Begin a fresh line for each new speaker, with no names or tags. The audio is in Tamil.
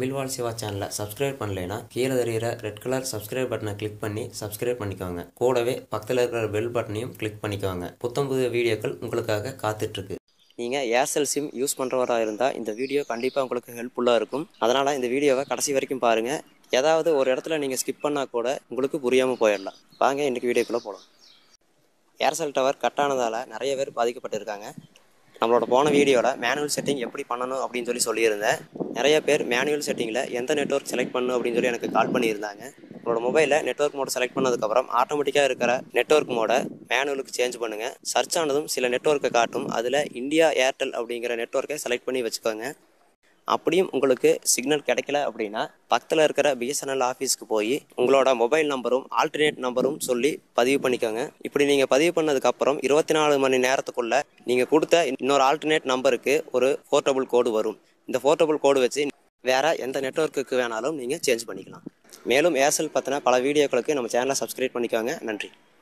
தமிழ்வாழ் சிவா சேனலை சப்ஸ்கிரைப் பண்ணலைன்னா கீழே தெரியிற ரெட் கலர் சப்ஸ்கிரைப் பட்டனை கிளிக் பண்ணி சப்ஸ்கிரைப் பண்ணிக்கோங்க கூடவே பக்கத்தில் இருக்கிற பெல் பட்டனையும் கிளிக் பண்ணிக்கோங்க புத்தம் புதிய வீடியோக்கள் உங்களுக்காக காத்துட்ருக்கு நீங்கள் ஏர்செல் சிம் யூஸ் பண்ணுறவராக இருந்தால் இந்த வீடியோ கண்டிப்பாக உங்களுக்கு ஹெல்ப்ஃபுல்லாக இருக்கும் அதனால் இந்த வீடியோவை கடைசி வரைக்கும் பாருங்கள் ஏதாவது ஒரு இடத்துல நீங்கள் ஸ்கிப் பண்ணால் கூட உங்களுக்கு புரியாமல் போயிடலாம் வாங்க இன்றைக்கி வீடியோக்குள்ளே போகலாம் ஏர்செல் டவர் கட் ஆனதால் நிறைய பேர் பாதிக்கப்பட்டிருக்காங்க நம்மளோட போன வீடியோவில் மேனுவல் செட்டிங் எப்படி பண்ணணும் அப்படின்னு சொல்லி சொல்லியிருந்தேன் நிறைய பேர் மேனுவல் செட்டிங்கில் எந்த நெட்ஒர்க் செலக்ட் பண்ணணும் அப்படின்னு சொல்லி எனக்கு கால் பண்ணியிருந்தாங்க உங்களோட மொபைலில் நெட்ஒர்க் மோட் செலக்ட் பண்ணதுக்கப்புறம் ஆட்டோமேட்டிக்காக இருக்கிற நெட்ஒர்க் மோட மேனுவலுக்கு சேஞ்ச் பண்ணுங்கள் சர்ச் ஆனதும் சில நெட்ஒர்க்கை காட்டும் அதில் இந்தியா ஏர்டெல் அப்படிங்கிற நெட்ஒர்க்கை செலக்ட் பண்ணி வச்சுக்கோங்க அப்படியும் உங்களுக்கு சிக்னல் கிடைக்கல அப்படின்னா பக்கத்தில் இருக்கிற பிஎஸ்என்எல் ஆஃபீஸ்க்கு போய் உங்களோட மொபைல் நம்பரும் ஆல்டர்னேட் நம்பரும் சொல்லி பதிவு பண்ணிக்கோங்க இப்படி நீங்கள் பதிவு பண்ணதுக்கப்புறம் இருபத்தி நாலு மணி நேரத்துக்குள்ள நீங்கள் கொடுத்த இன்னொரு ஆல்டர்னேட் நம்பருக்கு ஒரு போர்ட்டபுள் கோடு வரும் இந்த போர்ட்டபுள் கோடு வச்சு வேற எந்த நெட்ஒர்க்குக்கு வேணாலும் நீங்கள் சேஞ்ச் பண்ணிக்கலாம் மேலும் ஏர்செல் பற்றின பல வீடியோக்களுக்கு நம்ம சேனலை சப்ஸ்கிரைப் பண்ணிக்கோங்க நன்றி